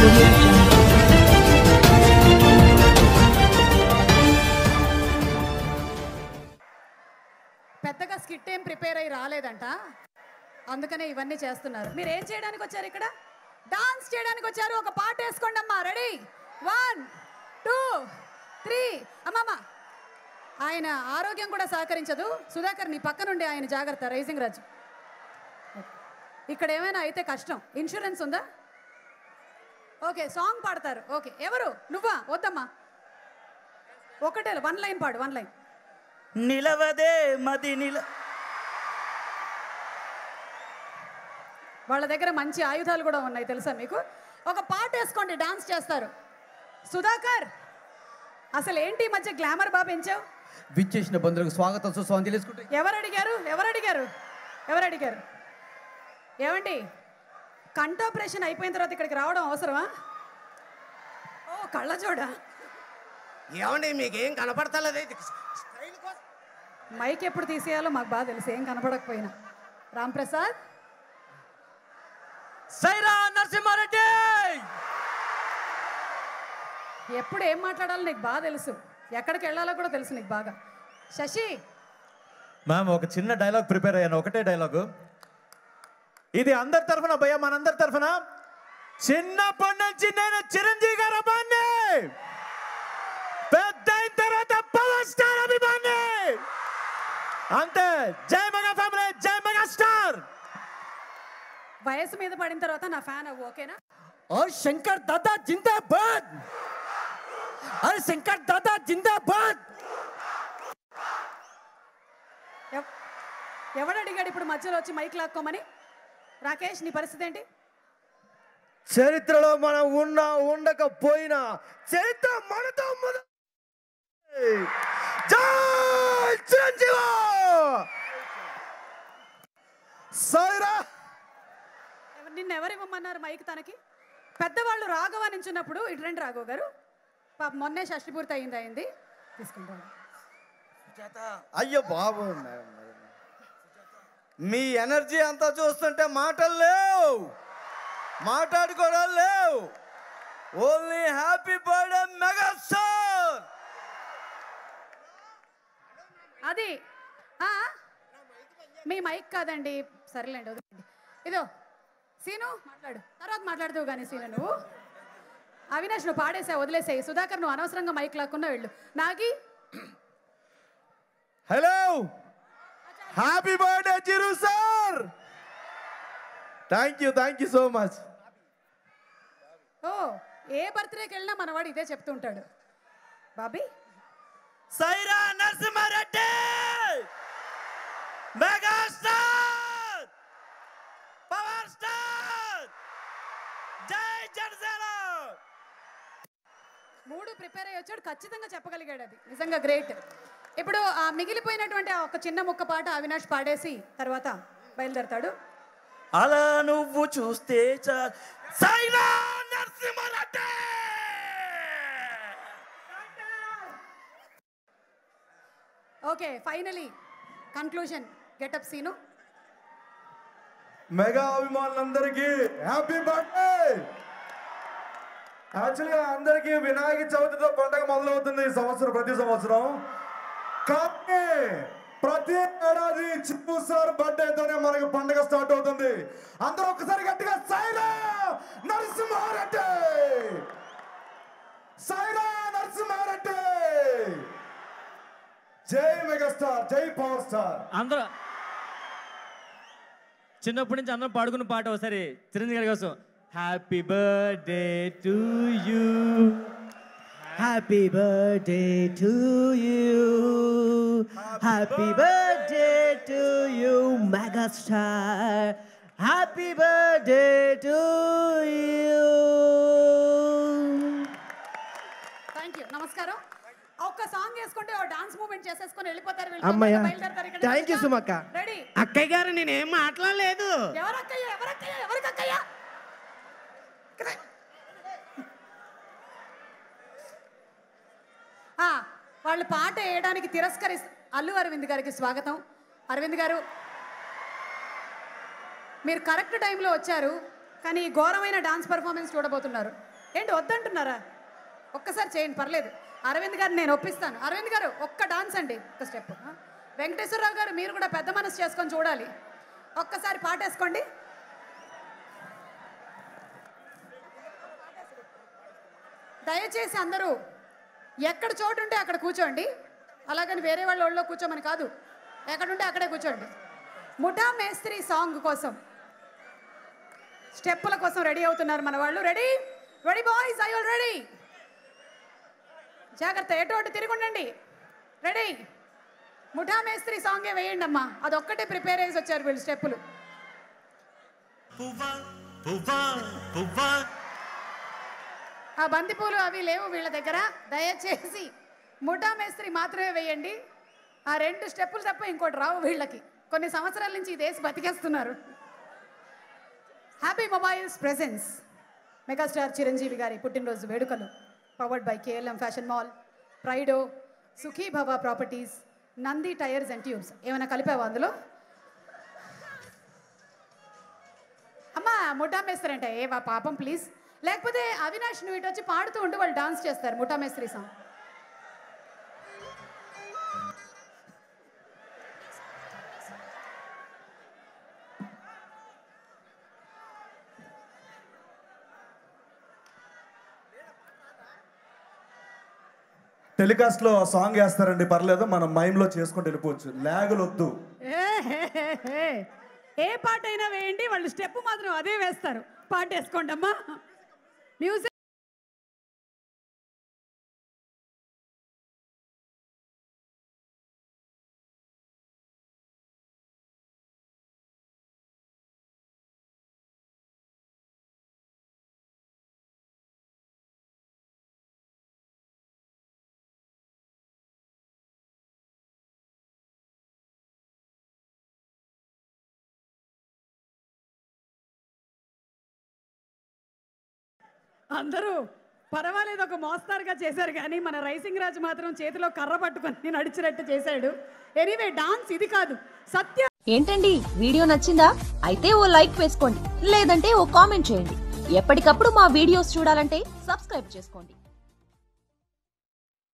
audio jungle. పెద్దగా skit ఏం prepare అయ్యి రాలేదంట అందుకనే ఇవన్నీ చేస్తున్నారు మీరు ఏం చేయడానికి వచ్చారు ఇక్కడ డాన్స్ చేయడానికి వచ్చారు ఒక పాట వేసుకోండి అమ్మా రెడీ వన్ టూ త్రీ అమ్మమ్మ ఆయన ఆరోగ్యం కూడా సహకరించదు సుధాకర్ నీ పక్క నుండి ఆయన జాగ్రత్త రైజింగ్ రాజు ఇక్కడ ఏమైనా అయితే కష్టం ఇన్సూరెన్స్ ఉందా ఓకే సాంగ్ పాడతారు ఓకే ఎవరు నువ్వా వద్దమ్మా ఒకటే వన్ లైన్ పాడు వన్ లైన్ నిలవదే మది నిల వాళ్ళ దగ్గర మంచి ఆయుధాలు కూడా ఉన్నాయి తెలుసా మీకు ఒక పాట వేసుకోండి డాన్స్ చేస్తారు సుధాకర్ అసలు ఏంటి ఈ మధ్య గ్లామర్ బాగా పెంచావు విచ్చేసిన బంధువులకు స్వాగతం సుస్వాగతం తెలుసుకుంటే ఎవరు అడిగారు ఎవరు అడిగారు ఎవరు అడిగారు ఏమండి కంఠాపరేషన్ అయిపోయిన తర్వాత ఇక్కడికి రావడం అవసరమా ఓ కళ్ళజోడ ఏమండి మీకేం కనపడతలేదు ఇది స్టైల్ కోసం మైక్ ఎప్పుడు తీసేయాలో మాకు బాగా తెలుసు ఏం కనపడకపోయినా రామ్ ప్రసాద్ సైరా నరసింహారెడ్డి ఎప్పుడు ఏం మాట్లాడాలో నీకు బాగా తెలుసు ఎక్కడికి వెళ్ళాలో కూడా తెలుసు నీకు బాగా శశి మ్యామ్ ఒక చిన్న డైలాగ్ ప్రిపేర్ అయ్యాను ఒకటే డైలాగు ఇది అందరి తరఫున భయ మనందరి తరఫున చిన్నప్పటి నుంచి నేను చిరంజీవి గారు అభిమాని పెద్ద అయిన తర్వాత పవర్ స్టార్ అభిమాని అంతే జై మెగా ఫ్యామిలీ జై మెగా స్టార్ వయసు మీద పడిన తర్వాత నా ఫ్యాన్ అవ్వు ఓకేనా और शंकर दादा जिंदाबाद अरे शंकर दादा जिंदाबाद ఎవ్- ఎవడు అడిగాడు ఇప్పుడు మధ్యలో వచ్చి మైక్ లాక్కోమని రాకేష్ నీ పరిస్థితి ఏంటి చరిత్రలో మనం ఉన్నా ఉండకపోయినా చరిత్ర మనతో మొదలు జై చిరంజీవి సైరా ఎవ- నిన్ను ఎవరు ఇవ్వమన్నారు మైక్ తనకి పెద్దవాళ్ళు రాఘవ నించున్నప్పుడు ఇటు రండి రాఘవ గారు పాప మొన్నే షష్టి పూర్తి అయింది అయింది తీసుకుంటాను అయ్యో బాబు మీ ఎనర్జీ అంతా చూస్తుంటే మాటలు లేవు మాట్లాడుకోవడం లేవు only happy birthday mega star అది ఆ? మీ మైక్ కాదండి సరేలేండి వదిలేండి ఇదో సీను మాట్లాడు తర్వాత మాట్లాడుతావు కానీ సీను నువ్వు అవినాష్ నువ్వు పాడేసావు వదిలేసాయి సుధాకర్ నువ్వు అనవసరంగా మైక్ లాక్కున్నా వెళ్ళు Nagi hello happy birthday Chiru sir thank you thank you so much ఓ ఏ బర్త్డేకి వెళ్ళినా మనవాడు ఇదే చెప్తూ ఉంటాడు Bobby Syeraa Narasimha Reddy mega star power star జై జనసేన మూడు ప్రిపేర్ అయ్యి వచ్చాడు ఖచ్చితంగా చెప్పగలిగాడు అది నిజంగా గ్రేట్ ఇప్పుడు ఆ మిగిలిపోయినటువంటి ఆ ఒక చిన్న ముక్క పాట అవినాష్ పాడేసి తర్వాత బయలుదేరతాడు అలా నువ్వు చూస్తే చా Syeraa Narasimha Reddy okay finally conclusion getup scene mega అభిమానులందరికీ హ్యాపీ బర్త్డే యాక్చువల్గా అందరికీ వినాయక చవితితో పండగ మొదలవుతుంది ఈ సంవత్సరం ప్రతి సంవత్సరం కానీ ప్రతి ఏడాది చిప్పు సార్ బర్త్డేతోనే మనకి పండగ స్టార్ట్ అవుతుంది అందరూ ఒకసారి గట్టిగా సైరా నరసింహారెడ్డి సైరా నరసింహారెడ్డి జై మెగాస్టార్ జై పవర్ స్టార్ అందరూ చిన్నప్పటి నుంచి అందరం పాడుకున్న పాట ఒకసారి చిరంజీవి గారి కోసం happy birthday to you Happy birthday to you. Happy birthday to you, megastar. Happy birthday to you. Thank you నమస్కారం ఒక్క సాంగ్ వేసుకుంటే ఓ డాన్స్ మూవ్మెంట్ చేసేసుకొని వెళ్ళిపోతారు అమ్మయ్య. బయలుదేరతారు Thank you, సుమక్క. రెడీ అక్కయ్య గారు నేనేం మాట్లాడలేదు ఎవరక్కయ్య ఎవరక్కయ్య ఎవరికక్కయ్య ఆ, వాళ్ళు పాట వేయడానికి తిరస్కరి అల్లు అరవింద్ గారికి స్వాగతం అరవింద్ గారు మీరు కరెక్ట్ టైంలో వచ్చారు కానీ ఈ ఘోరమైన డాన్స్ పర్ఫార్మెన్స్ చూడబోతున్నారు ఏంటి వద్దంటున్నారా ఒక్కసారి చేయండి పర్లేదు అరవింద్ గారు నేను ఒప్పిస్తాను అరవింద్ గారు ఒక్క డాన్స్ అండి ఒక్క స్టెప్ వెంకటేశ్వరరావు గారు మీరు కూడా పెద్ద మనసు చేసుకొని చూడాలి ఒక్కసారి పాట వేసుకోండి దయచేసి అందరూ ఎక్కడ చోటు ఉంటే అక్కడ కూర్చోండి అలాగని వేరే వాళ్ళ ఒళ్ళో కూర్చోమని కాదు ఎక్కడుంటే అక్కడే కూర్చోండి ముఠా మేస్త్రి సాంగ్ కోసం స్టెప్పుల కోసం రెడీ అవుతున్నారు మన వాళ్ళు ready ready boys I all ready జాగ్రత్త ఎటు అటు తిరిగి ఉండండి రెడీ ముఠా మేస్త్రి సాంగే వేయండి అమ్మా అదొక్కటే ప్రిపేర్ చేసి వచ్చారు వీళ్ళు స్టెప్పులు పువ్వా పువ్వా పువ్వా ఆ బంతిపూలు అవి లేవు వీళ్ళ దగ్గర దయచేసి ముఠా మేస్త్రి మాత్రమే వేయండి ఆ రెండు స్టెప్పులు తప్ప ఇంకోటి రావు వీళ్ళకి కొన్ని సంవత్సరాల నుంచి ఈ దేశం బతికేస్తున్నారు happy mobiles presents megastar Chiranjeevi గారి పుట్టినరోజు వేడుకలు powered by KLM fashion mall ప్రైడో Sukhi Bhava properties Nandi tyres and tubes ఏమైనా కలిపావా అందులో అమ్మా ముఠా మేస్త్రి అంటే ఏ వా పాపం ప్లీజ్ లేకపోతే అవినాష్ నువ్వు ఇటు వచ్చి పాడుతూ ఉంటే వాళ్ళు డాన్స్ చేస్తారు ముఠా మేస్త్రి సాంగ్ టెలికాస్ట్ లో సాంగ్ వేస్తారండి పర్లేదు మనం మైండ్ లో చేసుకుంటూ వెళ్ళిపోవచ్చు లాగులు వద్దు ఏ హే హే హే. ఏ పాట అయినా వేయండి వాళ్ళు స్టెప్ మాత్రం అదే వేస్తారు పాట వేసుకోండి అమ్మా మ్యూజిక్ అందరూ పర్వాలేదు ఒక మోస్తారుగా చేశారు కానీ మన రైసింగ్ రాజు మాత్రం చేతిలో కర్ర పట్టుకొని నడిచినట్టు చేశాడు ఎనీవే డాన్స్ ఇది కాదు సత్య ఏంటండి వీడియో నచ్చిందా అయితే ఓ లైక్ వేసుకోండి లేదంటే ఓ కామెంట్ చేయండి ఎప్పటికప్పుడు మా వీడియోస్ చూడాలంటే సబ్స్క్రైబ్ చేసుకోండి